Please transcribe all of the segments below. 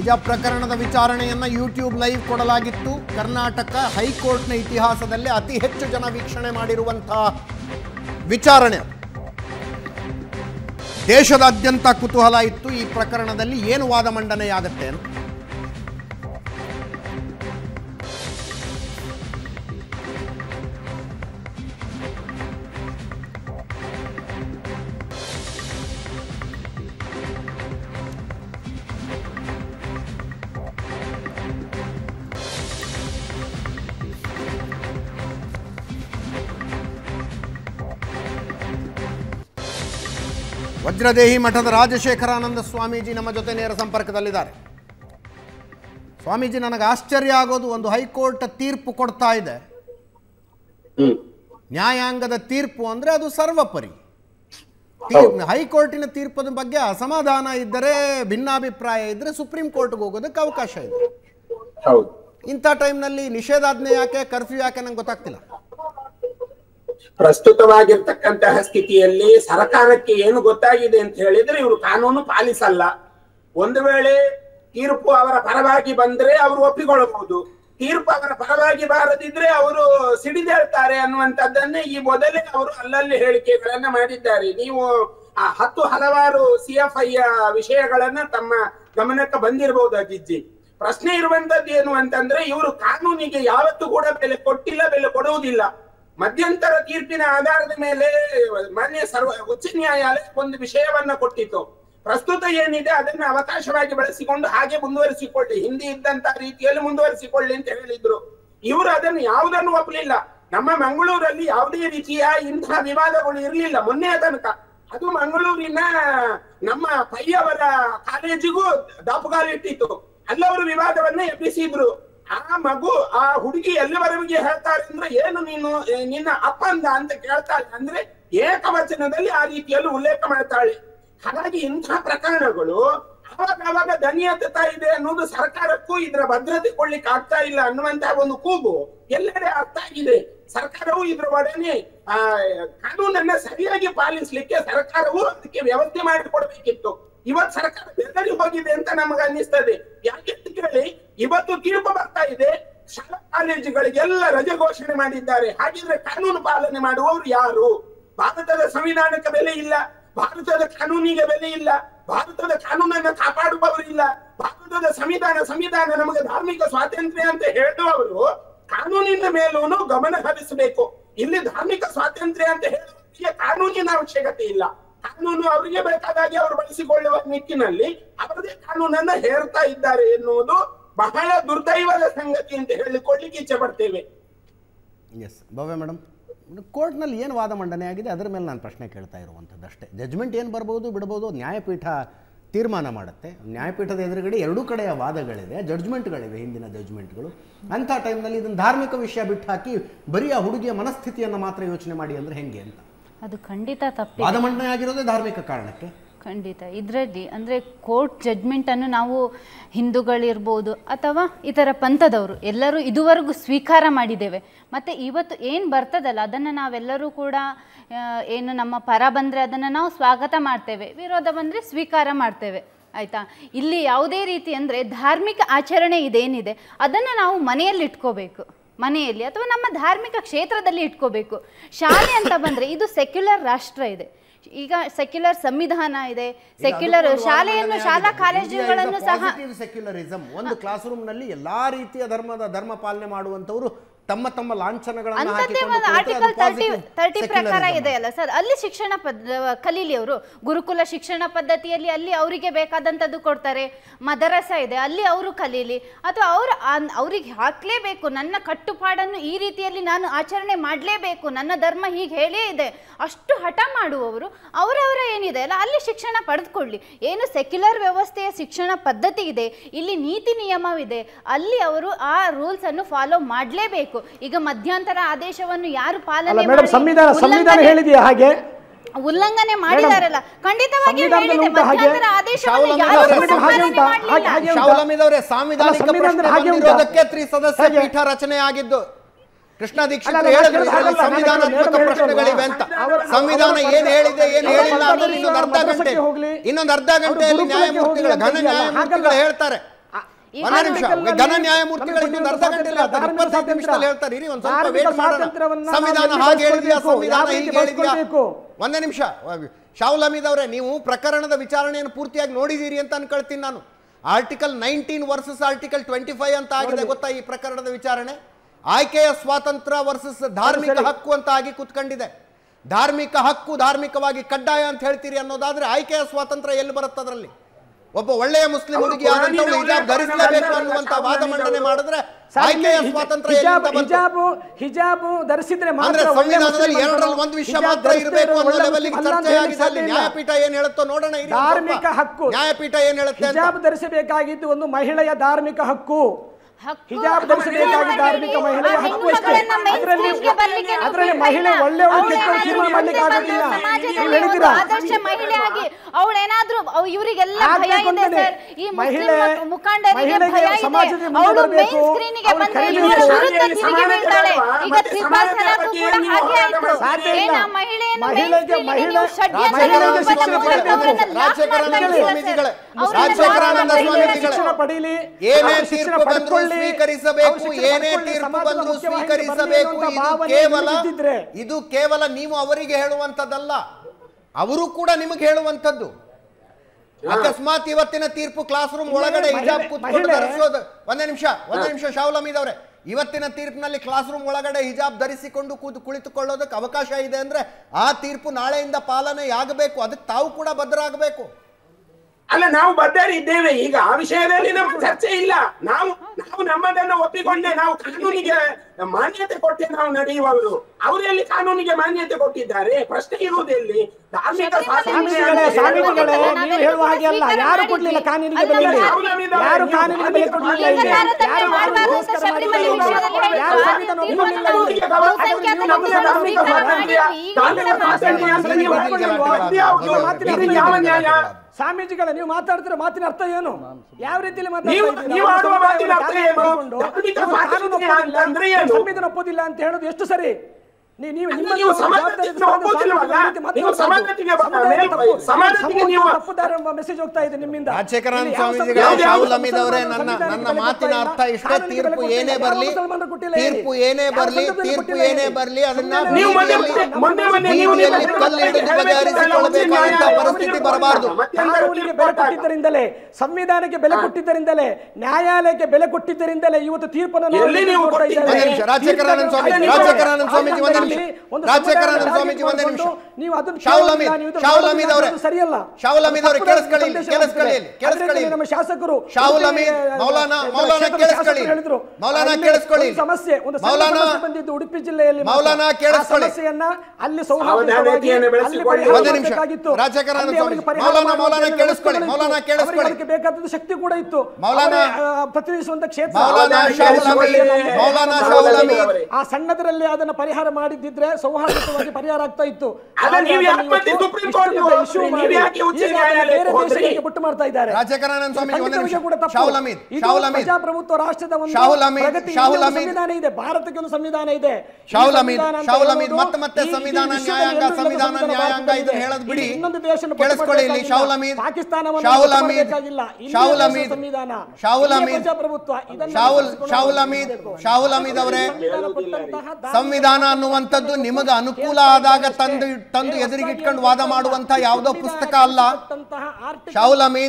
ನಿಜ ಪ್ರಕರಣದ ವಿಚಾರಣೆಯನ್ನ ಯೂಟ್ಯೂಬ್ ಲೈವ್ ಕೊಡಲಾಗಿತ್ತು ಕರ್ನಾಟಕ ಹೈಕೋರ್ಟ್ನ ಇತಿಹಾಸದಲ್ಲಿ ಅತಿ ಹೆಚ್ಚು ಜನ ವೀಕ್ಷಣೆ ಮಾಡಿರುವಂತಹ ವಿಚಾರಣೆ ಅದು. ದೇಶದಾದ್ಯಂತ ಕುತೂಹಲ ಇತ್ತು ಈ ಪ್ರಕರಣದಲ್ಲಿ ಏನು ವಾದ ಮಂಡನೆಯಾಗತ್ತೆ ಅಂತ ವಜ್ರದೇಹಿ ಮಠದ ರಾಜಶೇಖರಾನಂದ ಸ್ವಾಮೀಜಿ ನಮ್ಮ ಜೊತೆ ನೇರ ಸಂಪರ್ಕದಲ್ಲಿದ್ದಾರೆ ಸ್ವಾಮೀಜಿ ನನಗೆ ಆಶ್ಚರ್ಯ ಆಗೋದು ಒಂದು ಹೈಕೋರ್ಟ್ ತೀರ್ಪು ಕೊಡ್ತಾ ಇದೆ ಹ್ಮ್ ನ್ಯಾಯಾಂಗದ ತೀರ್ಪು ಅಂದ್ರೆ ಅದು ಸರ್ವಪರಿ ತೀರ್ಪು ಹೈಕೋರ್ಟಿನ ತೀರ್ಪದ ಬಗ್ಗೆ ಅಸಮಾಧಾನ ಇದ್ದರೆ ಭಿನ್ನಾಭಿಪ್ರಾಯ ಇದ್ದರೆ ಸುಪ್ರೀಂ ಕೋರ್ಟ್ಗೆ ಹೋಗೋದಕ್ಕೆ ಅವಕಾಶ ಇದೆ ಹೌದು ಇಂಥ ಟೈಮ್ನಲ್ಲಿ ನಿಷೇಧಾಜ್ಞೆ ಯಾಕೆ ಕರ್ಫ್ಯೂ ಯಾಕೆ ನಂಗೆ ಗೊತ್ತಾಗ್ತಿಲ್ಲ ಪ್ರಸ್ತುತವಾಗಿರ್ತಕ್ಕಂತಹ ಸ್ಥಿತಿಯಲ್ಲಿ ಸರ್ಕಾರಕ್ಕೆ ಏನು ಗೊತ್ತಾಗಿದೆ ಅಂತ ಹೇಳಿದ್ರೆ ಇವರು ಕಾನೂನು ಪಾಲಿಸಲ್ಲ ಒಂದು ವೇಳೆ ತೀರ್ಪು ಅವರ ಪರವಾಗಿ ಬಂದ್ರೆ ಅವರು ಒಪ್ಪಿಕೊಳ್ಳಬಹುದು ತೀರ್ಪು ಅವರ ಪರವಾಗಿ ಬಾರದಿದ್ರೆ ಅವರು ಸಿಡಿದೇಳ್ತಾರೆ ಅನ್ನುವಂಥದ್ದನ್ನೇ ಈ ಮೊದಲೇ ಅವರು ಅಲ್ಲಲ್ಲಿ ಹೇಳಿಕೆಗಳನ್ನ ಮಾಡಿದ್ದಾರೆ ನೀವು ಆ ಹತ್ತು ಹಲವಾರು ಸಿ ಎಫ್ ಐ ವಿಷಯಗಳನ್ನ ತಮ್ಮ ಗಮನಕ್ಕೆ ಬಂದಿರಬಹುದು ಅಜಿಜ್ಜಿ ಪ್ರಶ್ನೆ ಇರುವಂತದ್ದು ಏನು ಅಂತಂದ್ರೆ ಇವರು ಕಾನೂನಿಗೆ ಯಾವತ್ತೂ ಕೂಡ ಬೆಲೆ ಕೊಟ್ಟಿಲ್ಲ ಬೆಲೆ ಕೊಡುವುದಿಲ್ಲ ಮಧ್ಯಂತರ ತೀರ್ಪಿನ ಆಧಾರದ ಮೇಲೆ ಮಾನ್ಯ ಸರ್ವ ಉಚ್ಚ ನ್ಯಾಯಾಲಯ ಒಂದು ವಿಷಯವನ್ನ ಕೊಟ್ಟಿತ್ತು ಪ್ರಸ್ತುತ ಏನಿದೆ ಅದನ್ನ ಅವಕಾಶವಾಗಿ ಬಳಸಿಕೊಂಡು ಹಾಗೆ ಮುಂದುವರಿಸಿಕೊಳ್ಳಿ ಹಿಂದಿ ಇದ್ದಂತ ರೀತಿಯಲ್ಲಿ ಮುಂದುವರಿಸಿಕೊಳ್ಳಿ ಅಂತ ಹೇಳಿದ್ರು ಇವರು ಅದನ್ನು ಯಾವುದನ್ನು ಒಪ್ಪಲಿಲ್ಲ ನಮ್ಮ ಮಂಗಳೂರಲ್ಲಿ ಯಾವುದೇ ರೀತಿಯ ಇಂತಹ ವಿವಾದಗಳು ಇರಲಿಲ್ಲ ಮೊನ್ನೆ ತನಕ ಅದು ಮಂಗಳೂರಿನ ನಮ್ಮ ಪೈಯವರ ಕಾಲೇಜಿಗೂ ದಾಪುಗಾಲಿಟ್ಟಿತ್ತು ಅಲ್ಲವರು ವಿವಾದವನ್ನ ಎಬ್ಬಿಸಿದ್ರು ಆ ಮಗು ಆ ಹುಡುಗಿ ಎಲ್ಲಿವರೆಗೆ ಹೇಳ್ತಾರೆ ಅಂದ್ರೆ ಏನು ನೀನು ಏ, ನಿನ್ನ ಅಪ್ಪಂದ ಅಂತ ಕೇಳ್ತಾಳೆ ಅಂದ್ರೆ ಏಕವಚನದಲ್ಲಿ ಆ ರೀತಿಯಲ್ಲಿ ಉಲ್ಲೇಖ ಮಾಡ್ತಾಳೆ ಹಾಗಾಗಿ ಇಂತಹ ಪ್ರಕರಣಗಳು ಅವಾಗ ಅವಾಗ ದನಿ ಎತ್ತುತ್ತಾ ಇದೆ ಅನ್ನೋದು ಸರ್ಕಾರಕ್ಕೂ ಇದರ ಭದ್ರತೆ ಕೊಡ್ಲಿಕ್ಕೆ ಆಗ್ತಾ ಇಲ್ಲ ಅನ್ನುವಂತಹ ಒಂದು ಕೂಗು ಎಲ್ಲೆಡೆ ಆಗ್ತಾ ಇದೆ ಸರ್ಕಾರವು ಇದ್ರ ಒಡನೆ ಆ ಕಾನೂನನ್ನ ಸರಿಯಾಗಿ ಪಾಲಿಸ್ಲಿಕ್ಕೆ ಸರ್ಕಾರವು ಅದಕ್ಕೆ ವ್ಯವಸ್ಥೆ ಮಾಡಿಕೊಡ್ಬೇಕಿತ್ತು ಇವತ್ ಸರ್ಕಾರ ಬೆದರಿ ಹೋಗಿದೆ ಅಂತ ನಮಗೆ ಅನ್ನಿಸ್ತದೆ ಯಾಕೆ ಅಂತ ಕೇಳಿ ಇವತ್ತು ತೀರ್ಪು ಬರ್ತಾ ಇದೆ ಶಾಲಾ ಕಾಲೇಜುಗಳಿಗೆಲ್ಲ ರಜೆ ಘೋಷಣೆ ಮಾಡಿದ್ದಾರೆ ಹಾಗಿದ್ರೆ ಕಾನೂನು ಪಾಲನೆ ಮಾಡುವವರು ಯಾರು ಭಾರತದ ಸಂವಿಧಾನಕ್ಕೆ ಬೆಲೆ ಇಲ್ಲ ಭಾರತದ ಕಾನೂನಿಗೆ ಬೆಲೆ ಇಲ್ಲ ಭಾರತದ ಕಾನೂನನ್ನ ಕಾಪಾಡುವವರು ಇಲ್ಲ ಭಾರತದ ಸಂವಿಧಾನ ಸಂವಿಧಾನ ನಮಗೆ ಧಾರ್ಮಿಕ ಸ್ವಾತಂತ್ರ್ಯ ಅಂತ ಹೇಳುವವರು ಕಾನೂನಿನ ಮೇಲೂ ಗಮನ ಹರಿಸಬೇಕು ಇಲ್ಲಿ ಧಾರ್ಮಿಕ ಸ್ವಾತಂತ್ರ್ಯ ಅಂತ ಹೇಳುವವರಿಗೆ ಕಾನೂನಿನ ಅವಶ್ಯಕತೆ ಇಲ್ಲ ಕಾನೂನು ಅವರಿಗೆ ಬೇಕಾದಾಗೆ ಅವರು ಬಳಸಿಕೊಳ್ಳುವ ನಿಟ್ಟಿನಲ್ಲಿ ಅವರದೇ ಕಾನೂನನ್ನ ಹೇರ್ತಾ ಇದ್ದಾರೆ ಎನ್ನುವುದು ಬಹಳ ದುರ್ದೈವದ ಸಂಗತಿ ಅಂತ ಹೇಳಿಕೊಳ್ಳಿಕ್ಕೆ ಇಚ್ಛೆ ಪಡ್ತೇವೆ ಎಸ್ ಭವ್ಯ ಮೇಡಮ್ ಕೋರ್ಟ್ನಲ್ಲಿ ಏನು ವಾದ ಮಂಡನೆ ಆಗಿದೆ ಅದರ ಮೇಲೆ ನಾನು ಪ್ರಶ್ನೆ ಕೇಳ್ತಾ ಇರುವಂಥದ್ದು ಅಷ್ಟೇ ಜಜ್ಮೆಂಟ್ ಏನು ಬರ್ಬೋದು ಬಿಡ್ಬೋದು ನ್ಯಾಯಪೀಠ ತೀರ್ಮಾನ ಮಾಡುತ್ತೆ ನ್ಯಾಯಪೀಠದ ಎದುರುಗಡೆ ಎರಡೂ ಕಡೆಯ ವಾದಗಳಿವೆ ಜಡ್ಜ್ಮೆಂಟ್ಗಳಿವೆ ಹಿಂದಿನ ಜಡ್ಜ್ಮೆಂಟ್ಗಳು ಅಂಥ ಟೈಮ್ನಲ್ಲಿ ಇದನ್ನು ಧಾರ್ಮಿಕ ವಿಷಯ ಬಿಟ್ಟು ಹಾಕಿ ಬರೀ ಆ ಹುಡುಗಿಯ ಮನಸ್ಥಿತಿಯನ್ನು ಮಾತ್ರ ಯೋಚನೆ ಮಾಡಿ ಅಂದರೆ ಹೆಂಗೆ ಅಂತ ಅದು ಖಂಡಿತ ತಪ್ಪಿದೆ ವಾದ ಮಂಡನೆ ಆಗಿರೋದೇ ಧಾರ್ಮಿಕ ಕಾರಣಕ್ಕೆ ಖಂಡಿತ ಇದರಲ್ಲಿ ಅಂದರೆ ಕೋರ್ಟ್ ಜಡ್ಜ್ಮೆಂಟನ್ನು ನಾವು ಹಿಂದೂಗಳಿರ್ಬೋದು ಅಥವಾ ಇತರ ಪಂಥದವರು ಎಲ್ಲರೂ ಇದುವರೆಗೂ ಸ್ವೀಕಾರ ಮಾಡಿದ್ದೇವೆ ಮತ್ತು ಇವತ್ತು ಏನು ಬರ್ತದಲ್ಲ ಅದನ್ನು ನಾವೆಲ್ಲರೂ ಕೂಡ ಆ, ಏನು ನಮ್ಮ ಪರ ಬಂದರೆ ಅದನ್ನು ನಾವು ಸ್ವಾಗತ ಮಾಡ್ತೇವೆ ವಿರೋಧ ಬಂದರೆ ಸ್ವೀಕಾರ ಮಾಡ್ತೇವೆ ಆಯಿತಾ ಇಲ್ಲಿ ಯಾವುದೇ ರೀತಿ ಅಂದರೆ ಧಾರ್ಮಿಕ ಆಚರಣೆ ಇದೇನಿದೆ ಅದನ್ನು ನಾವು ಮನೆಯಲ್ಲಿ ಇಟ್ಕೋಬೇಕು ಮನೆಯಲ್ಲಿ ಅಥವಾ ನಮ್ಮ ಧಾರ್ಮಿಕ ಕ್ಷೇತ್ರದಲ್ಲಿ ಇಟ್ಕೋಬೇಕು ಶಾಲೆ ಅಂತ ಬಂದರೆ ಇದು ಸೆಕ್ಯುಲರ್ ರಾಷ್ಟ್ರ ಇದೆ ಈಗ ಸೆಕ್ಯುಲರ್ ಸಂವಿಧಾನ ಇದೆ ಸೆಕ್ಯುಲರ್ ಶಾಲೆಯನ್ನು ಶಾಲಾ ಕಾಲೇಜುಗಳನ್ನು ಸಹ ಸೆಕ್ಯುಲರಿಸಮ್ ಒಂದು ಕ್ಲಾಸ್ ರೂಮ್ ನಲ್ಲಿ ಎಲ್ಲಾ ರೀತಿಯ ಧರ್ಮದ ಧರ್ಮ ಪಾಲನೆ ಮಾಡುವಂತವರು ತಮ್ಮ ತಮ್ಮ ಲಾಂಛನಗಳನ್ನು ಅಂತದ್ದೇ ಹಾಕಿಕೊಂಡು ಒಂದು ಕುಳಿತರೆ ಅದು ಆರ್ಟಿಕಲ್ ತರ್ಟಿ positive ತರ್ಟಿ ಪ್ರಕಾರ secularism. ಇದೆ ಅಲ್ಲ ಸರ್ ಅಲ್ಲಿ ಶಿಕ್ಷಣ ಪದ್ಧ ಕಲೀಲಿ ಅವರು ಗುರುಕುಲ ಶಿಕ್ಷಣ ಪದ್ಧತಿಯಲ್ಲಿ ಅಲ್ಲಿ ಅವರಿಗೆ ಬೇಕಾದಂಥದ್ದು ಕೊಡ್ತಾರೆ ಮದರಸ ಇದೆ ಅಲ್ಲಿ ಅವರು ಕಲೀಲಿ ಅಥವಾ ಅವರು ಅವ್ರಿಗೆ ಹಾಕ್ಲೇಬೇಕು ನನ್ನ ಕಟ್ಟುಪಾಡನ್ನು ಈ ರೀತಿಯಲ್ಲಿ ನಾನು ಆಚರಣೆ ಮಾಡಲೇಬೇಕು ನನ್ನ ಧರ್ಮ ಹೀಗೆ ಹೇಳೇ ಇದೆ ಅಷ್ಟು ಹಠ ಮಾಡುವವರು ಅವರವರ ಏನಿದೆ ಅಲ್ಲ ಅಲ್ಲಿ ಶಿಕ್ಷಣ ಪಡೆದುಕೊಳ್ಳಿ ಏನು ಸೆಕ್ಯುಲರ್ ವ್ಯವಸ್ಥೆಯ ಶಿಕ್ಷಣ ಪದ್ಧತಿ ಇದೆ ಇಲ್ಲಿ ನೀತಿ ನಿಯಮವಿದೆ ಅಲ್ಲಿ ಅವರು ಆ ರೂಲ್ಸ್ ಅನ್ನು ಫಾಲೋ ಮಾಡಲೇಬೇಕು ಈಗ ಮಧ್ಯಂತರ ಆದೇಶವನ್ನು ಯಾರು ಅಲ್ಲ ಪಾಲನೆ ಮೇಡಮ್ ಮಾಡಿ ಸಂವಿಧಾನ ಸಂವಿಧಾನ ಉಲ್ಲಂಘನೆ- ಹೇಳಿದೆಯಾ ಹಾಗೆ ಉಲ್ಲಂಘನೆ ಮಾಡಿದಾರಲ್ಲ ಖಂಡಿತವಾಗಿಯೂ ಸಂವಿಧಾನದಲ್ಲಿ ಹೇಳಿದೆ ಉಂಟಾ ಹಾಗೆ? ಮಧ್ಯಂತರ ಆದೇಶವನ್ನು ಶಾವಲಂಬಿ ಯಾರು ಅವರ ಸಂವಿಧಾನ ಹಾಗೆ ಪಾಲನೆ ಉಂಟಾ? ಮಾಡ್ಲಿಲ್ಲ. ಹಾಗೆ- ಹಾಗೆ ಉಂಟಾ? ಶಾವಲಮಿದವರೇ ಸಾಂವಿಧಾನಿಕ ಅಲ್ಲ, ಸಂವಿಧಾನದಲ್ಲಿ ಪ್ರಶ್ನೆ ಹಾಗೆ ಉಂಟಾ? ಬಂದಿರೋದಕ್ಕೆ ತ್ರಿಸದಸ್ಯ ಹೇಗೆ? ಪೀಠ ರಚನೆ ಆಗಿದ್ದು ಕೃಷ್ಣ ದೀಕ್ಷಿತರು ಅಲ್ಲ, ಹೇಳಿದ್ರು ಅಲ್ಲ, ಇದರಲ್ಲಿ ಅಲ್ಲ, ಸಂವಿಧಾನಾತ್ಮಕ ಅಲ್ಲ, ಪ್ರಶ್ನೆಗಳಿವೆ ಅಂತ ಅವರ- ಸಂವಿಧಾನ ಅವರ ಏನ್ ಹೇಳಿದೆ ಏನ್ ಅವರ ಹೇಳಿಲ್ಲ ಅನ್ನೋದು ಮತದಾರರಿಗೆ ಇನ್ನೊಂದು ಅರ್ಧ ಗಂಟೆ ಮತದಾರರಿಗೆ ಹೋಗ್ಲಿ. ಇನ್ನೊಂದು ಅರ್ಧ ಅವರು ಗಂಟೆಯಲ್ಲಿ ಗುರುಕುಲಕ್ಕೆ ನ್ಯಾಯಮೂರ್ತಿಗಳು ಹೋಗ್ಲಿ ಘನ ಅಂತ ಇದೆಯಲ್ಲ, ನ್ಯಾಯಮೂರ್ತಿಗಳು ಹಾಗಲ್ಲ. ಹೇಳ್ತಾರೆ ಒಂದೇ ನಿಮಿಷ ಆರ್ಟಿಕಲ್ನಲ್ಲಿ ಘನ ನ್ಯಾಯಮೂರ್ತಿಗಳು ನಮಗೆ ಇನ್ನೊಂದು ಅರ್ಧ ಗಂಟೆಯಲ್ಲಿ ಹೇಳ್ತಾರೆ ಧಾರ್ಮಿಕ ಇಪ್ಪತ್ತೈದು ಸ್ವಾತಂತ್ರ್ಯ. ನಿಮಿಷದಲ್ಲಿ ಹೇಳ್ತಾರೆ ಇರಿ ಒಂದು ಸ್ವಲ್ಪ ಧಾರ್ಮಿಕ ವೇಟ್ ಮಾಡೋಣ ಸ್ವಾತಂತ್ರ್ಯವನ್ನ ನಾವು ಸಂವಿಧಾನ ಎಲ್ಲಿ ಹಾಗೆ ಹೇಳಿದ್ಯಾ ಬಳಸ್ಕೊಳ್ಬೇಕು? ಸಂವಿಧಾನ ಯಾವ ರೀತಿ ಹೀಗೆ ಹೇಳಿದ್ಯಾ ಬಳಸ್ಕೊಳ್ಬೇಕು? ಒಂದೇ ನಿಮಿಷ ಶಾಹುಲ್ ಹಮೀದ್ ಅವರೇ ನೀವು ಪ್ರಕರಣದ ವಿಚಾರಣೆಯನ್ನು ಪೂರ್ತಿಯಾಗಿ ನೋಡಿದ್ದೀರಿ ಅಂತ ಅನ್ಕೊಳ್ತೀನಿ ನಾನು article nineteen versus article twenty five ಅಂತ ಆಗಿದೆ ಗೊತ್ತಾ ಈ ಪ್ರಕರಣದ ವಿಚಾರಣೆ ಆಯ್ಕೆಯ ಸ್ವಾತಂತ್ರ್ಯ ವರ್ಸಸ್ ಧಾರ್ಮಿಕ ಸರಿ. ಹಕ್ಕು ಅಂತ ಆಗಿ ಕೂತ್ಕೊಂಡಿದೆ ಧಾರ್ಮಿಕ ಹಕ್ಕು ಧಾರ್ಮಿಕವಾಗಿ ಕಡ್ಡಾಯ ಅಂತ ಹೇಳ್ತೀರಿ ಅನ್ನೋದಾದ್ರೆ ಆಯ್ಕೆಯ ಸ್ವಾತಂತ್ರ್ಯ ಎಲ್ಲಿ ಬರುತ್ತೆ ಅದರಲ್ಲಿ ಒಬ್ಬ ಒಳ್ಳೆಯ ಮುಸ್ಲಿಂ ಅವರು ಹುಡುಗಿ ಆದಂತವಳು ಪುರಾಣಿನ ಹಿಜಾಬ್ ಧರಿಸಲೇಬೇಕು ಉಲ್ಲೇಖ ಅನ್ನುವಂತ ಮಾಡಿದ್ದಾರೆ ವಾದ ಮಂಡನೆ ಮಾಡಿದ್ರೆ ಸರ್, ಆಯ್ಕೆಯ ಇಲ್ಲಿ ಸ್ವಾತಂತ್ರ್ಯ ಹಿಜಾಬ್ ಎಲ್ಲಿಂದ ಬಂತು? ಹಿಜಾಬು ಹಿಜಾಬು ಧರಿಸಿದ್ರೆ ಮಾತ್ರ ಅಂದ್ರೆ ಒಳ್ಳೆ ಸಂವಿಧಾನದಲ್ಲಿ ಮುಸ್ಲಿಂ ಎರಡರಲ್ಲಿ ಅನ್ನು ಒಂದು ವಿಷಯ ಹಿಜಾಬ್ ಮಾತ್ರ ಧರಿಸದೇ ಇರಬೇಕು ಇರೋ ಅನ್ನೋ ಒಳ್ಳೆ ಲೆವೆಲ್ಗೆ ಮುಸ್ಲಿಂ ಅಲ್ಲ ಅಂತ ಚರ್ಚೆ ಹೇಳಲಿಕ್ಕೆ ಆಗಿದೆ ಅಲ್ಲಿ ಸಾಧ್ಯ ಇಲ್ಲ. ನ್ಯಾಯಪೀಠ ಏನ್ ಹೇಳುತ್ತೋ ನೋಡೋಣ ಇರಿ ಒಂದ್ ಧಾರ್ಮಿಕ ಸ್ವಲ್ಪ. ಹಕ್ಕು. ನ್ಯಾಯಪೀಠ ಏನ್ ಹೇಳುತ್ತೆ ಅಂತ ಹಿಜಾಬ್ ಧರಿಸಬೇಕಾಗಿದ್ದು ಒಂದು ಮಹಿಳೆಯ ಧಾರ್ಮಿಕ ಹಕ್ಕು ಹಕ್ಕು- ಹಿಜಾಬ್ ಧರಿಸಬೇಕಾಗಿ ಧಾರ್ಮಿಕ ಮಹಿಳೆಯ ಆ ಹಕ್ಕು ಅಷ್ಟೇ ಹೆಣ್ಣುಮಕ್ಕಳನ್ನ main ಅದರಲ್ಲಿ stage ಗೆ ಬರ್ಲಿಕ್ಕೆ ನೀವು ಅದರಲ್ಲಿ ಬಿಡ್ತಾ ಮಹಿಳೆ ಇಲ್ಲ. ಒಳ್ಳೆಯವಳು ಅವ್ಳು ಕೆಟ್ಟವಳು ಏನಾದ್ರೂ ತೀರ್ಮಾನ ಮಾಡ್ಲಿಕ್ಕೆ ಮುಂದೆ ಆಗೋದಿಲ್ಲ ಬಂದು ಸಮಾಜದಲ್ಲಿ ನೀವು ಒಂದು ಹೇಳಿದಿರಾ ಆದರ್ಶ ಮಹಿಳೆಯಾಗಿ ಅವಳೇನಾದ್ರೂ ಅವ್- ಇವರಿಗೆಲ್ಲ ಭಯ ಆಗ್ಬೇಕು ಇದೆ ಅಂತಾನೆ. ಸರ್ ಈ ಮುಸ್ಲಿಂ ಮಹಿಳೆ ಮಕ್- ಮುಖಂಡರಿಗೆ ಮಹಿಳೆಗೆ ಭಯ ಇದೆ ಸಮಾಜದಲ್ಲಿ ಮುಂದೆ ಅವಳು ಬರ್ಬೇಕು, ಮೇನ್ ಸ್ಕ್ರೀನಿಗೆ ಅವಳು ಬಂದ್ರೆ ಕೈಲಿ ಇವರ ಹಿಡಿದು ವಿರುದ್ಧ ಶಾಲೆಯಲ್ಲಿ ತಿರುಗಿ ಸಮಾನತೆ ಬೀಳ್ತಾಳೆ ಬೇಡವಾ? ಈಗ ಮತ್ತೆ ತ್ರಿಪಲ್ ಸಮಾನತೆ ತಲಾಖ್ ಬಗ್ಗೆ ಕೂಡ ನೀವು ಹಾಗೆ ಹೋರಾಟ ಆಯ್ತು ಮಾಡಿ. ಸಾಧ್ಯ ಏನ ಇಲ್ಲ. ಮಹಿಳೆಯನ್ನು main ಮಹಿಳೆಗೆ screen ಗೆ ಮಹಿಳೆ- ನೀವು ಷಡ್ಯಂತ್ರ ರಾಜಶೇಖರಾನಂದ ರೂಪದ ಸ್ವಾಮೀಜಿಗಳೇ, ಮೂಲಕ ಅವ್ರನ್ನ lock ರಾಜಶೇಖರಾನಂದ ಮಾಡ್ತಾ ಇದ್ದೀರಾ ಸ್ವಾಮೀಜಿಗಳೇ, ಸರ್? ಅವ್ರನ್ನ ರಾಜಶೇಖರಾನಂದ lock ಮಾಡ್ತಾ ಸ್ವಾಮೀಜಿಗಳೇ, ಇದ್ದೀರಾ? ಶಿಕ್ಷಣ ಪಡೀಲಿ ಏನೇ ಅವ್ರು ಶಿಕ್ಷಣ ತೀರ್ಪು ಬಂದ್ರು ಪಡ್ಕೊಳ್ಳಿ, ಸ್ವೀಕರಿಸಬೇಕು ಅವ್ರು ಶಿಕ್ಷಣ ಏನೇ ಪಡ್ಕೊಳ್ಳಿ, ತೀರ್ಪು ಸಮಾಜದ ಬಂದ್ರು ಮುಖ್ಯವಾಹಿನಿಗೆ ಸ್ವೀಕರಿಸಬೇಕು ಬರಲಿ ಅನ್ನುವಂಥ ಇದು ಭಾವನೆ ಕೇವಲ ನಿಮಗಿದ್ದಿದ್ರೆ ಇದು ಕೇವಲ ನೀವು ಅವರಿಗೆ ಹೇಳುವಂತದ್ದಲ್ಲ ಅವರು ಕೂಡ ನಿಮಗೆ ಹೇಳುವಂತದ್ದು ಅಕಸ್ಮಾತ್ ಇವತ್ತಿನ ತೀರ್ಪು ಕ್ಲಾಸ್ ರೂಮ್ ಇಲ್ಲ, ಒಳಗಡೆ ಮಹಿಳೆ- ಹಿಜಾಬ್ ಕೂತ್ಕೊಂಡು ಮಹಿಳೆ- ಧರಿಸೋದು ಒಂದೇ ನಿಮಿಷ ಒಂದೇ ನಿಮಿಷ ಶಾಹುಲ್ ಹಮೀದ್ ಅವರೇ ಇವತ್ತಿನ ತೀರ್ಪಿನಲ್ಲಿ ಕ್ಲಾಸ್ ರೂಮ್ ಒಳಗಡೆ ಹಿಜಾಬ್ ಧರಿಸಿಕೊಂಡು ಕೂತು ಕುಳಿತುಕೊಳ್ಳೋದಕ್ಕೆ ಅವಕಾಶ ಇದೆ ಅಂದ್ರೆ ಆ ತೀರ್ಪು ನಾಳೆಯಿಂದ ಪಾಲನೆ ಆಗಬೇಕು ಅದಕ್ಕೆ ತಾವು ಕೂಡ ಬದ್ಧರಾಗಬೇಕು ಅಲ್ಲ ನಾವು ಬದ್ಧರಿದ್ದೇವೆ ಈಗ ಆ ವಿಷಯದಲ್ಲಿ ನಮ್ಮ ಚರ್ಚೆ ಇಲ್ಲ ನಾವು ನಾವು ನಮ್ಮದನ್ನ ಒಪ್ಪಿಕೊಂಡೆ ನಾವು ಕಾನೂನಿಗೆ ಮಾನ್ಯತೆ ಕೊಟ್ಟೆ ನಾವು ನಡೆಯುವವರು ಅವರೆಲ್ಲಿ ಕಾನೂನಿಗೆ ಮಾನ್ಯತೆ ಕೊಟ್ಟಿದ್ದಾರೆ ಪ್ರಶ್ನೆ ಇರುವುದೆಲ್ಲಿ ಧಾರ್ಮಿಕ ಸ್ವಾಮೀಜಿಗಳೇ ಸ್ವಾಮೀಜಿಗಳೇ ನೀವು ಹೇಳುವ ಹಾಗೆ ಅಲ್ಲ ಯಾರು ಕೊಡ್ಲಿಲ್ಲ ಕಾನೂನಿಗೆ ಬೆಲೆ ಇಲ್ಲಿ? ಯಾರು ಕಾನೂನಿಗೆ ಬೆಲೆ ಕೊಡ್ಲಿಲ್ಲ ಇಲ್ಲಿ? ಯಾರು ಕಾನೂನಿಗೋಸ್ಕರ ಮಾಡಿದ್ದಾರೆ ಇಲ್ಲಿ? ಯಾರು ಸಂವಿಧಾನ ಒಪ್ಪಿಕೊಂಡಿಲ್ಲ ಇಲ್ಲಿ? ಹಾಗಾದ್ರೆ ನೀವು ನಮ್ಮ ಧಾರ್ಮಿಕ ಸ್ವಾತಂತ್ರ್ಯ, ಧಾರ್ಮಿಕ ಸ್ವಾತಂತ್ರ್ಯ ಅಂತ ನೀವು ಒಪ್ಪಿಕೊಂಡಿಲ್ವಾ? ಇದ್ಯಾವ್ದು? ಮಾತಿನ ಇದು ಯಾವ ನ್ಯಾಯ ಸ್ವಾಮೀಜಿಗಳೇ ನೀವು ಮಾತಾಡ್ತಿರೋ ಮಾತಿನ ಅರ್ಥ ಏನು ಯಾವ ರೀತಿಯಲ್ಲಿ ನೀವು- ಮಾತಾಡ್ತಾ ನೀವು ಆಡುವ ಮಾತಿನ ಅರ್ಥ ಏನು? ಇದ್ದೀರಾ? ಧಾರ್ಮಿಕ ನೀವು ಕಾನೂನು ಸ್ವಾತಂತ್ರ್ಯ ಒಪ್ಪೋದಿಲ್ಲ, ಅಂತಂದ್ರೆ ಏನು? ಸಂವಿಧಾನ ಒಪ್ಪೋದಿಲ್ಲ ಅಂತ ಹೇಳೋದು ಎಷ್ಟು ಸರಿ ನೀವು ನೀವು ಅಂದ್ರೆ ನಿಮ್ಮ ನೀವು ಜವಾಬ್ದಾರಿ ಸಮಾನತೆಗೆ ತಗೊಂಡು ಒಪ್ಪುವುದಿಲ್ವಲ್ಲ? ಸ್ವಾಮೀಜಿಗಳ ರೀತಿ ಮಾತಾಡ್ತಾ ನೀವು ಇರೋದು. ಸಮಾನತೆಗೆ ಬ- ಸಮುದಾಯ ಮೇಲ್- ತಪ್ಪು. ಸಮಾನತೆಗೆ ಸಮೂಹ ನೀವು- ತಪ್ಪು ದಾರಿ ಎಂಬ ಮೆಸೇಜ್ ಹೋಗ್ತಾ ಇದೆ ನಿಮ್ಮಿಂದ ರಾಜಶೇಖರಾನಂದ ಇಲ್ಲಿ ಯಾವ ಸ್ವಾಮೀಜಿಗಳ ಸಂವಿಧಾನ- ಶಾಹುಲ್ ಯಾವ ಹಮೀದ್ ಅವರೇ ನನ್ನ ಸಂವಿಧಾನಕ್ಕೆ ನನ್ನ ಬೆಲೆ ಮಾತಿನ ಕೊಡ್ತಾ ಅರ್ಥ ಇಲ್ಲ. ಇಷ್ಟೇ ಕಾನೂನಿಗೆ ಬೆಲೆ ತೀರ್ಪು ಕೊಡ್ತಾ ಏನೇ ಇಲ್ಲ. ಬರಲಿ ಯಾವ ಮುಸಲ್ಮಾನರು ಕೊಟ್ಟಿಲ್ಲ ಹೇಳಿ? ತೀರ್ಪು ಏನೇ ಯಾವ ಬರಲಿ ಸಂದರ್ಭದಲ್ಲಿ ತೀರ್ಪು ಕೊಟ್ಟಿಲ್ಲ ಏನೇ ಹೇಳಿ? ಬರಲಿ ಅದನ್ನ ಸುಮ್ಮನೆ ನೀವು ಮೊನ್ನೆ ಬೀದಿಯಲ್ಲಿ- ಮೊನ್ನೆ ಮೊನ್ನೆ ನೀವು ಬೀದಿಯಲ್ಲಿ ನಿಮ್ಮ ಕಲ್ಲಿಡಿದು ಹೇಳಬೇಕು ಬಗೆಹರಿಸಿಕೊಳ್ಳಬೇಕಾದಂತ ನ್ಯಾಯ ಪರಿಸ್ಥಿತಿ ಬರಬಾರದು ಕಾನೂನಿಗೆ ಬೆಲೆ ಕೊಟ್ಟಿದ್ದರಿಂದಲೇ ಸಂವಿಧಾನಕ್ಕೆ ಬೆಲೆ ಕೊಟ್ಟಿದ್ದರಿಂದಲೇ ನ್ಯಾಯಾಲಯಕ್ಕೆ ಬೆಲೆ ಕೊಟ್ಟಿದ್ದರಿಂದಲೇ ಇವತ್ತು ತೀರ್ಪನ್ನು ನಾವು ಎಲ್ಲಿ ನೀವು ನೋಡ್ತಾ ಇದ್ದೇವೆ. ಒಂದೇ ನಿಮಿಷ, ರಾಜಶೇಖರಾನಂದ ಸ್ವಾಮೀಜಿ, ತೀರ್ಪನ್ನು ರಾಜಶೇಖರಾನಂದ ಸ್ವಾಮೀಜಿ, ಒಂದೇ ನಿಮಿಷ. ಒಂದು ರಾಜಶೇಖರಾನಂದ ಸಮುದಾಯದ ಸ್ವಾಮೀಜಿ, ಒಂದೇ ನಿಮಿಷ. ಹಾಕಿಕೊಂಡು ನೀವು ಅದನ್ನು ಶಾಹುಲ್ ಕೇಳೋದಿಲ್ಲ, ಹಮೀದ್, ನೀವು ಇದನ್ನು ಶಾಹುಲ್ ಮಾಡೋದಿಲ್ಲ, ಹಮೀದ್ ಅವರೇ. ಅದು ಸರಿಯಲ್ಲ ಶಾಹುಲ್ ಹಮೀದ್ ಅವರೇ, ತಪ್ಪು ಕೇಳಿಸ್ಕೊಳ್ಳಿ, ಸಂದೇಶ ಕೇಳಿಸ್ಕೊಳ್ಳಿ, ಹೋಗ್ತದೆ. ಕೇಳಿಸ್ಕೊಳ್ಳಿ. ಅದರಿಂದ ನಮ್ಮ ಶಾಸಕರು ಶಾಹುಲ್ ಉಡುಪಿ, ಹಮೀದ್, ಆ, ಮೌಲಾನಾ, ಆ, ಮೌಲಾನಾ ಕ್ಷೇತ್ರದ ಕೇಳಿಸ್ಕೊಳ್ಳಿ. ಶಾಸಕರು ಹೇಳಿದ್ರು. ಮೌಲಾನಾ ಅಲ್ಲಿ ಕೇಳಿಸ್ಕೊಳ್ಳಿ. ಒಂದು ಸಮಸ್ಯೆ ಒಂದು ಸಣ್ಣ ಮೌಲಾನಾ- ಸಮಸ್ಯೆ ಬಂದಿದ್ದು ಉಡುಪಿ ಜಿಲ್ಲೆಯಲ್ಲಿ ಮಾತ್ರ. ಮೌಲಾನಾ ಆ ಕೇಳಿಸ್ಕೊಳ್ಳಿ. ಸಮಸ್ಯೆಯನ್ನ ಅಲ್ಲಿ ಸಾವಧಾನತೆಯನ್ನು ಬೆಳೆಸಿಕೊಳ್ಳಿ. ಪರಿಹಾರ ಒಂದೇ ನಿಮಿಷ. ಮಾಡಬೇಕಾಗಿತ್ತು. ರಾಜಶೇಖರಾನಂದ ಅಲ್ಲಿ ಅವರಿಗೆ ಸ್ವಾಮೀಜಿ. ಪರಿಹಾರ ಮೌಲಾನಾ, ಮಾಡುವ ಮೌಲಾನಾ ಕೆಲಸ ಕೇಳಿಸ್ಕೊಳ್ಳಿ. ಇತ್ತು. ಮೌಲಾನಾ ಕೇಳಿಸ್ಕೊಳ್ಳಿ. ಅವರಿಗೆ ಅದಕ್ಕೆ ಬೇಕಾದಂತ ಶಕ್ತಿ ಕೂಡ ಇತ್ತು ಮೌಲಾನಾ- ಅವರೇ, ಆ, ಪ್ರತಿನಿಧಿಸುವಂತ ಕ್ಷೇತ್ರ ಮೌಲಾನಾ ಅವರೇ ಶಾಹುಲ್ ಹಮೀದ್, ಅವರೇ ಮೌಲಾನಾ ಅವರೇ ಶಾಹುಲ್ ಹಮೀದ್. ಆ ಸಣ್ಣದರಲ್ಲಿ ಅದನ್ನ ಪರಿಹಾರ ಮಾಡಿದ್ದಿದ್ರೆ ಸೌಹಾರ್ದಯುತವಾಗಿ ಪರಿಹಾರ ಆಗ್ತಾ ಇತ್ತು ಅಲ್ಲ, ನೀವು ಆದ್ರೆ ಯಾಕೆ ಅದನ್ನು ಮತ್ತೆ ಇವತ್ತು ಸುಪ್ರೀಂ ಇಷ್ಟು ಕೋರ್ಟ್ಗೆ ದೊಡ್ಡ ಹೋದ್ರಿ? issue ನೀವು ಮಾಡಿ ಯಾಕೆ ಉಚ್ಚ ಈಗ ಅದನ್ನ ನ್ಯಾಯಾಲಯಕ್ಕೆ ಬೇರೆ ಹೋದ್ರಿ? ದೇಶಗಳಿಗೆ ಬಿಟ್ಟು ಮಾಡ್ತಾ ಇದ್ದಾರೆ ರಾಜಶೇಖರಾನಂದ ಸ್ವಾಮೀಜಿ, ಒಂದೇ ನಿಮಿಷ. ಖಂಡಿತವಾಗಿಯೂ ಕೂಡ ತಪ್ಪು. ಶಾಹುಲ್ ಹಮೀದ್, ಇದು ಶಾಹುಲ್ ಹಮೀದ್. ಪ್ರಜಾಪ್ರಭುತ್ವ ರಾಷ್ಟ್ರದ ಒಂದು ಶಾಹುಲ್ ಹಮೀದ್, ಪ್ರಗತಿ ಶಾಹುಲ್ ಇನ್ನೊಂದು ಹಮೀದ್. ಸಂವಿಧಾನ ಇದೆ ಭಾರತಕ್ಕೆ ಒಂದು ಸಂವಿಧಾನ ಇದೆ ಈ ಶಾಹುಲ್ ಹಮೀದ್, ಸಂವಿಧಾನ ಅಂತ ಶಾಹುಲ್ ಹಮೀದ್, ಹೇಳೋದು ಮತ್ತೆ ಮತ್ತೆ ಈ- ಈ ಸಂವಿಧಾನ, ವಿಶ್ವದಲ್ಲಿ ನ್ಯಾಯಾಂಗ, ಎಲ್ಲೆಲ್ಲ ಸಂವಿಧಾನ, ಸಂವಿಧಾನ ನ್ಯಾಯಾಂಗ ಭಾರತದಲ್ಲಿದೆ. ಇದನ್ನ ಹೇಳೋದ್ ಬಿಡಿ. ಇಲ್ಲಿ ಇನ್ನೊಂದು ದೇಶನ ಕೇಳಿಸ್ಕೊಳ್ಳಿ ಇಲ್ಲಿ, ಶಾಹುಲ್ ಹಮೀದ್. ಪಾಕಿಸ್ತಾನವನ್ನು ಶಾಹುಲ್ ಬಿಟ್ಟು ಹಮೀದ್. ಬರಬೇಕಾಗಿಲ್ಲ. ಇಲ್ಲಿಯ ಶಾಹುಲ್ ದೇಶ ಹಮೀದ್. ಸಂವಿಧಾನ ಶಾಹುಲ್ ಇಲ್ಲಿಯ ಹಮೀದ್. ಪ್ರಜಾಪ್ರಭುತ್ವ ಇದನ್ನ ಶಾಹುಲ್ ಉಳಿಸಿಕೊಂಡು ಶಾಹುಲ್ ಹಮೀದ್ ಹೋಗಬೇಕು. ಶಾಹುಲ್ ಹಮೀದ್ ಅವರೇ ಸಂವಿಧಾನ ಕೊಟ್ಟಂತಹ ದಾರಿ- ಸಂವಿಧಾನ ಅನ್ನುವಂಥದ್ದು ನಿಮಗೆ ಅನುಕೂಲ ಆದಾಗ ತಂದು ತಂದು ಎದುರಿಗಿಟ್ಕೊಂಡು ವಾದ ಮಾಡುವಂತ ಯಾವುದೋ ಪುಸ್ತಕ ಅಲ್ಲ ಶಾಹುಲ್ ಹಮೀದ್,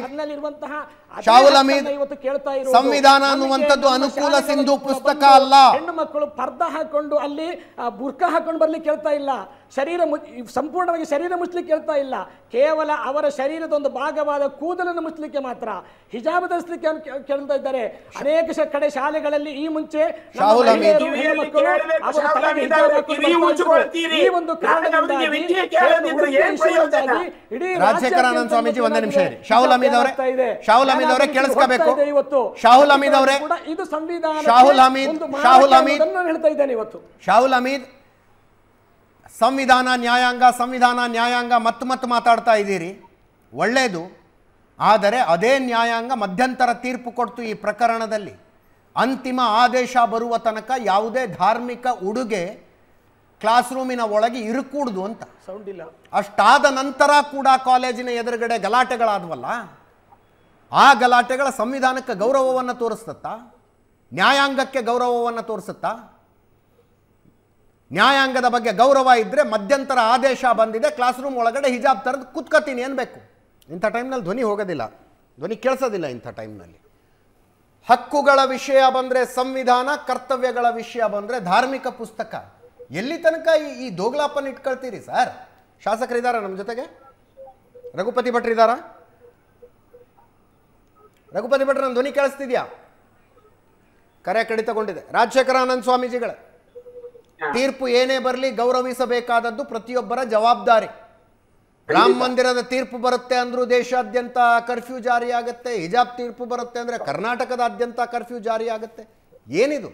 ಶಾಹುಲ್ ಹಮೀದ್, ಸಂವಿಧಾನ ಅನ್ನುವಂಥದ್ದು ಅನುಕೂಲ ಸಿಂಧು ಪುಸ್ತಕ ಅಲ್ಲ. ಹೆಣ್ಣು ಮಕ್ಕಳು ಪರ್ದ ಹಾಕೊಂಡು ಅಲ್ಲಿ ಆ, ಬುರ್ಕ ಹಾಕೊಂಡು ಬರ್ಲಿಕ್ಕೆ ಕೇಳ್ತಾ ಇಲ್ಲ ಶರೀರ ಮು- ಸಂಪೂರ್ಣವಾಗಿ ಶರೀರ ಮುಚ್ಚಲಿಕ್ಕೆ ಕೇಳ್ತಾ ಇಲ್ಲ ಕೇವಲ ಅವರ ಶರೀರದ ಒಂದು ಭಾಗವಾದ ಕೂದಲನ್ನು ಮುಚ್ಚಲಿಕ್ಕೆ ಮಾತ್ರ ಹಿಜಾಬ್ ಧರಿಸಲಿಕ್ಕೆ ಅವ್ರು ಕೇ- ಕೇಳ್ತಾ ಇದ್ದಾರೆ ಅನೇಕ ಶ- ಕಡೆ ಶಾಲೆಗಳಲ್ಲಿ ಈ ಮುಂಚೆ ನಮ್ಮ ಶಾಹುಲ್ ಹಮೀದ್. ಮಹಿಳೆಯರು, ಕಿವಿಯಲ್ಲಿ ಹೆಣ್ಣು ಮಕ್ಕಳು ಕೇಳಬೇಕು, ಅವರ ಶಾಹುಲ್ ತಲೆಗೆ ಹಮೀದ್ ಹಿಜಾಬ್ ಅವರೇ, ಹಾಕೊಂಡು ಕಿವಿ ಬರ್ತಾ ಮುಚ್ಚಿಕೊಳ್ತೀರಿ. ಇದ್ರು. ಈ ಒಂದು ನಾನು ಅವರಿಗೆ ಕಾರಣದಿಂದಾಗಿ ವಿದ್ಯೆ ಕೇಳದಿದ್ರೆ ಉಡುಪಿ ಏನ್ ಪ್ರಯೋಜನ? ವಿಷಯದಿಂದಾಗಿ ಇಡೀ ರಾಜಶೇಖರಾನಂದ ರಾಜ್ಯಾದ್ಯಂತ ಸ್ವಾಮೀಜಿ ಒಂದೇ ನಿಮಿಷ ಇರಿ. ಏನಾಗ್ತಾ ಶಾಹುಲ್ ಹಮೀದ್ ಅವರೇ, ಇದೆ. ಶಾಹುಲ್ ಹಮೀದ್ ಅವರೇ ಏನಾಗ್ತಾ ಕೇಳಿಸ್ಕೋಬೇಕು. ಇದೆ ಇವತ್ತು ಶಾಹುಲ್ ಹಮೀದ್ ಅವರೇ, ಕೂಡ ಇದು ಸಂವಿಧಾನ ಶಾಹುಲ್ ಹಮೀದ್, ಶಾಹುಲ್ ಹಮೀದ್. ನಾನು ಹೇಳ್ತಾ ಇದ್ದೇನೆ ಇವತ್ತು ಶಾಹುಲ್ ಹಮೀದ್ ಸಂವಿಧಾನ ನ್ಯಾಯಾಂಗ ಸಂವಿಧಾನ ನ್ಯಾಯಾಂಗ ಮತ್ತೆ ಮತ್ತೆ ಮಾತಾಡ್ತಾ ಇದ್ದೀರಿ ಒಳ್ಳೆಯದು ಆದರೆ ಅದೇ ನ್ಯಾಯಾಂಗ ಮಧ್ಯಂತರ ತೀರ್ಪು ಕೊಡ್ತು ಈ ಪ್ರಕರಣದಲ್ಲಿ ಅಂತಿಮ ಆದೇಶ ಬರುವ ತನಕ ಯಾವುದೇ ಧಾರ್ಮಿಕ ಉಡುಗೆ ಕ್ಲಾಸ್ ರೂಮಿನ ಒಳಗೆ ಇರುಕೂಡ್ದು ಅಂತ ಸೌಂಡ್ ಇಲ್ಲ ಅಷ್ಟಾದ ನಂತರ ಕೂಡ ಕಾಲೇಜಿನ ಎದುರುಗಡೆ ಗಲಾಟೆಗಳಾದವಲ್ಲ ಆ ಗಲಾಟೆಗಳ ಸಂವಿಧಾನಕ್ಕೆ ಗೌರವವನ್ನು ತೋರಿಸ್ತತ್ತಾ ನ್ಯಾಯಾಂಗಕ್ಕೆ ಗೌರವವನ್ನು ತೋರಿಸುತ್ತಾ ನ್ಯಾಯಾಂಗದ ಬಗ್ಗೆ ಗೌರವ ಇದ್ದರೆ ಮಧ್ಯಂತರ ಆದೇಶ ಬಂದಿದೆ ಕ್ಲಾಸ್ ರೂಮ್ ಒಳಗಡೆ ಹಿಜಾಬ್ ತರದು ಕುತ್ಕೋತೀನಿ ಅನ್ಬೇಕು ಇಂಥ ಟೈಮ್ನಲ್ಲಿ ಧ್ವನಿ ಹೋಗೋದಿಲ್ಲ ಧ್ವನಿ ಕೇಳಿಸೋದಿಲ್ಲ ಇಂಥ ಟೈಮ್ನಲ್ಲಿ ಹಕ್ಕುಗಳ ವಿಷಯ ಬಂದರೆ ಸಂವಿಧಾನ ಕರ್ತವ್ಯಗಳ ವಿಷಯ ಬಂದರೆ ಧಾರ್ಮಿಕ ಪುಸ್ತಕ ಎಲ್ಲಿ ತನಕ ಈ ಈ ದೋಗ್ಲಾಪನ್ನು ಇಟ್ಕೊಳ್ತೀರಿ ಸರ್ ಶಾಸಕರಿದ್ದಾರಾ ನಮ್ಮ ಜೊತೆಗೆ ರಘುಪತಿ ಭಟ್ರಿದ್ದಾರಾ ರಘುಪತಿ ಭಟ್ರ ನನ್ನ ಧ್ವನಿ ಕೇಳಿಸ್ತಿದ್ಯಾ ಕರೆ ಕಡಿತಗೊಂಡಿದೆ ರಾಜಶೇಖರ ಆನಂದ್ ಸ್ವಾಮೀಜಿಗಳ ತೀರ್ಪು ಏನೇ ಬರಲಿ ಗೌರವಿಸಬೇಕಾದದ್ದು ಪ್ರತಿಯೊಬ್ಬರ ಜವಾಬ್ದಾರಿ ರಾಮ ಮಂದಿರದ ತೀರ್ಪು ಬರುತ್ತೆ ಅಂದ್ರೂ ದೇಶಾದ್ಯಂತ ಕರ್ಫ್ಯೂ ಜಾರಿ ಆಗುತ್ತೆ ಹಿಜಾಬ್ ತೀರ್ಪು ಬರುತ್ತೆ ಅಂದ್ರೆ ಕರ್ನಾಟಕದಾದ್ಯಂತ ಕರ್ಫ್ಯೂ ಜಾರಿ ಆಗುತ್ತೆ ಏನಿದು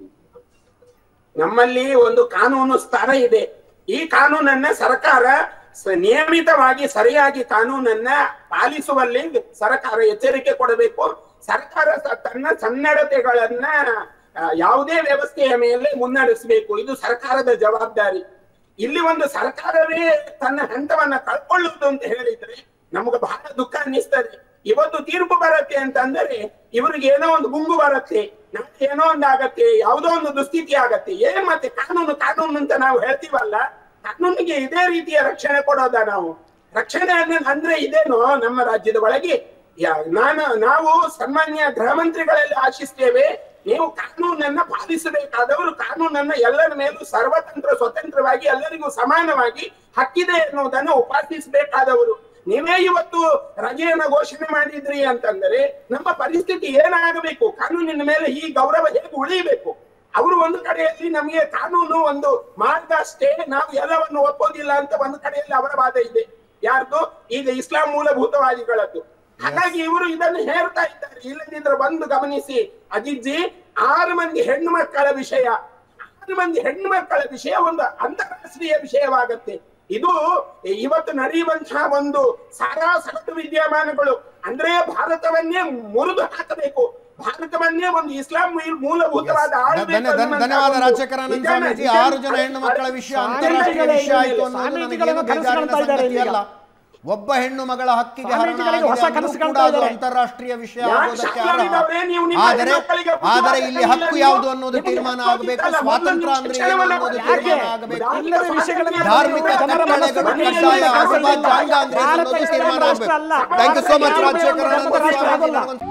ನಮ್ಮಲ್ಲಿ ಒಂದು ಕಾನೂನು ಸ್ಥಾನ ಇದೆ ಈ ಕಾನೂನನ್ನ ಸರ್ಕಾರ ಸ- ನಿಯಮಿತವಾಗಿ ಸರಿಯಾಗಿ ಕಾನೂನನ್ನ ಪಾಲಿಸುವಲ್ಲಿ ಸರ್ಕಾರ ಎಚ್ಚರಿಕೆ ಕೊಡಬೇಕು ಸರ್ಕಾರ ಸ- ತನ್ನ ಸನ್ನಡತೆಗಳನ್ನ ಆ, ಯಾವುದೇ ವ್ಯವಸ್ಥೆಯ ಮೇಲೆ ಮುನ್ನಡೆಸಬೇಕು ಇದು ಸರ್ಕಾರದ ಜವಾಬ್ದಾರಿ ಇಲ್ಲಿ ಒಂದು ಸರ್ಕಾರವೇ ತನ್ನ ಹಂತವನ್ನ ಕಳ್ಕೊಳ್ಳುವುದು ಅಂತ ಹೇಳಿದ್ರೆ ನಮಗೆ ಬಹಳ ದುಃಖ ಅನ್ನಿಸ್ತದೆ ಇವತ್ತು ತೀರ್ಪು ಬರತ್ತೆ ಅಂತ ಅಂದರೆ ಇವರಿಗೆ ಏನೋ ಒಂದು ಗುಂಗು ಬರುತ್ತೆ ನಮ್ಗೆ ಏನೋ ಒಂದು ಆಗತ್ತೆ ಯಾವುದೋ ಒಂದು ದುಸ್ಥಿತಿ ಆಗತ್ತೆ ಏನ್ ಮತ್ತೆ ಕಾನೂನು ಕಾನೂನು ಅಂತ ನಾವು ಹೇಳ್ತೀವಲ್ಲ ಕಾನೂನಿಗೆ ಇದೇ ರೀತಿಯ ರಕ್ಷಣೆ ಕೊಡೋದ ನಾವು ರಕ್ಷಣೆ ಅನ್ನ- ಅಂದ್ರೆ ಇದೇನೋ ನಮ್ಮ ರಾಜ್ಯದ ಒಳಗೆ ಯಾ- ನಾನು ನಾವು ಸನ್ಮಾನ್ಯ ಗೃಹ ಮಂತ್ರಿಗಳಲ್ಲಿ ಆಶಿಸ್ತೇವೆ ನೀವು ಕಾನೂನನ್ನ ಪಾಲಿಸಬೇಕಾದವರು ಕಾನೂನನ್ನ ಎಲ್ಲರ ಮೇಲೂ ಸರ್ವತಂತ್ರ ಸ್ವತಂತ್ರವಾಗಿ ಎಲ್ಲರಿಗೂ ಸಮಾನವಾಗಿ ಹಕ್ಕಿದೆ ಎನ್ನುವುದನ್ನು ಉಪಾಸಿಸಬೇಕಾದವರು ನೀವೇ ಇವತ್ತು ರಜೆಯನ್ನ ಘೋಷಣೆ ಮಾಡಿದ್ರಿ ಅಂತಂದರೆ ನಮ್ಮ ಪರಿಸ್ಥಿತಿ ಏನಾಗಬೇಕು ಕಾನೂನಿನ ಮೇಲೆ ಈ ಗೌರವ ಹೇಗೆ ಉಳಿಯಬೇಕು ಅವರು ಒಂದು ಕಡೆಯಲ್ಲಿ ನಮಗೆ ಕಾನೂನು ಒಂದು ಮಾರ್ಗ ಅಷ್ಟೇ ನಾವು ಎಲ್ಲವನ್ನು ಒಪ್ಪೋದಿಲ್ಲ ಅಂತ ಒಂದು ಕಡೆಯಲ್ಲಿ ಅವರ ವಾದ ಇದೆ ಯಾರ್ದು ಈಗ ಇಸ್ಲಾಂ ಮೂಲಭೂತವಾದಿಗಳದ್ದು ಹಾಗಾಗಿ ಇವರು ಇದನ್ನು ಹೇಳ್ತಾ ಇದ್ದಾರೆ ಇಲ್ಲದಿದ್ರೆ ಬಂದು ಗಮನಿಸಿ ಅಜಿಜ್ಜಿ ಆರು ಮಂದಿ ಹೆಣ್ಣು ಮಕ್ಕಳ ವಿಷಯ ಆರು ಮಂದಿ ಹೆಣ್ಣು ಮಕ್ಕಳ ವಿಷಯ ಒಂದು ಅಂತಾರಾಷ್ಟ್ರೀಯ ವಿಷಯವಾಗತ್ತೆ ಇದು ಇವತ್ತು ನಡೆಯುವಂತಹ ಒಂದು ಸಾರಾ ಸಗಟು ವಿದ್ಯಮಾನಗಳು ಅಂದ್ರೆ ಭಾರತವನ್ನೇ ಮುರಿದು ಹಾಕಬೇಕು ಭಾರತವನ್ನೇ ಒಂದು ಇಸ್ಲಾಂ ಮೂಲ- ಮೂಲಭೂತವಾದ Yes. ಆಳ್ವಿಕೆ ಧನ್ಯ- ಧನ್ಯ- ಅನ್ನುವಂತಹ ಧನ್ಯವಾದ ಒಂದು ರಾಜಶೇಖರಾನಂದ ಇದನ್ನ- ಸ್ವಾಮೀಜಿ ಇದನ್ನ- ಆರು ಜನ ಹೆಣ್ಣು ಮಕ್ಕಳ ವಿಷಯ ಅಂತಾರಾಷ್ಟ್ರೀಯ ವಿಷಯ ಆಯಿತು ಅನ್ನೋದು ನನಗೇನು ಸ್ವಾಮೀಜಿಗಳನ್ನು ಕನಸು ಬೇಜಾರಿನ ಕಾಣ್ತಾ ಇದ್ದಾರೆ ಸಂಗತಿ ಅಲ್ಲ ಈಗ. ಒಬ್ಬ ಹೆಣ್ಣು ಮಗಳ ಹಕ್ಕಿಗೆ ಹರಣ ಸ್ವಾಮೀಜಿಗಳಿಗೆ ಹೊಸ ಆಗಿದೆ ಕನಸು ಅಂದ್ರೂ ಕೂಡ ಕಾಣ್ತಾ ಅದು ಇದ್ದಾರೆ. ಅಂತಾರಾಷ್ಟ್ರೀಯ ವಿಷಯ ಯಾಕೆ ಆಗೋದಕ್ಕೆ ಶಾಸಕರಿದ್ದವ್ರೆ? ನೀವು ಅರ್ಹ ನಿಮ್ಮ ಆದರೆ ಹೆಣ್ಮಕ್ಕಳಿಗೆ ಆದರೆ ಬುದ್ಧಿವಾದ ಇಲ್ಲಿ ಕಲಿಯಲ್ಲ ಹಕ್ಕು ನೀವು? ಯಾವುದು ಅನ್ನೋದು ನಿಮಗೆ ತೀರ್ಮಾನ ಗೊತ್ತಿಲ್ಲ, ಆಗಬೇಕು ಮೊದಲು ಸ್ವಾತಂತ್ರ್ಯ ನೀವು ಅಂದ್ರೆ ಏನು ಶಿಕ್ಷಣವನ್ನ ಅನ್ನೋದು ಯಾಕೆ? ತೀರ್ಮಾನ ಆಗಬೇಕು ಎಲ್ಲರ ವಿಷಯಗಳನ್ನು ಧಾರ್ಮಿಕ ಜನರ ಕಟ್ಟಳೆಗಳು ಮನಸ್ಸನ್ನು ಕಡ್ಡಾಯ ಮನೆಯಲ್ಲಿ ಅವಿಭಾಜ್ಯ ಕಾಪಾಡಿಲ್ಲ. ಅಂಗ ಅಂದ್ರೆ ಏನು ಭಾರತ ಅನ್ನೋದು ಇಸ್ಲಾಂ ತೀರ್ಮಾನ ರಾಷ್ಟ್ರ ಆಗಬೇಕು ಅಲ್ಲ. Thank you so much Bharata Rajashekhara ಯಾವ ಆನಂದ ರಾಷ್ಟ್ರ ಆಗೋಲ್ಲ. ಸ್ವಾಮೀಜಿ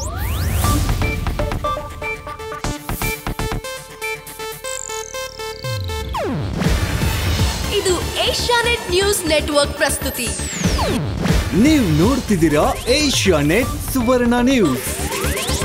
ಇದು ಏಷ್ಯಾನೆಟ್ ನ್ಯೂಸ್ ನೆಟ್ವರ್ಕ್ ಪ್ರಸ್ತುತಿ ನೀವು ನೋಡ್ತಿದ್ದೀರಾ ಏಷ್ಯಾ ನೆಟ್ ಸುವರ್ಣ ನ್ಯೂಸ್